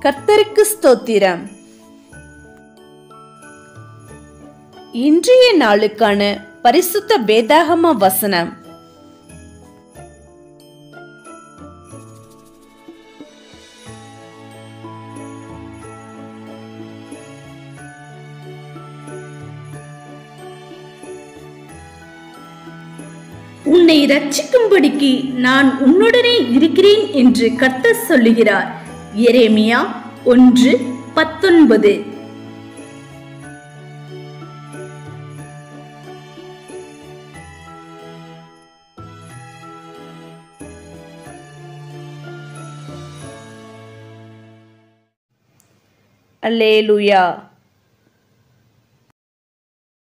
கர்த்தருக்கு ஸ்தோத்திரம் இன்றைய நாளுக்கான பரிசுத்த வேதாகம வசனம் உன்னை ரட்சிக்கும்படிக்கு நான் உன்னுடனே இருக்கிறேன் என்று கர்த்தர் சொல்லுகிறார் எரேமியா ஒன்று பத்தொன்பது அல்லேலூயா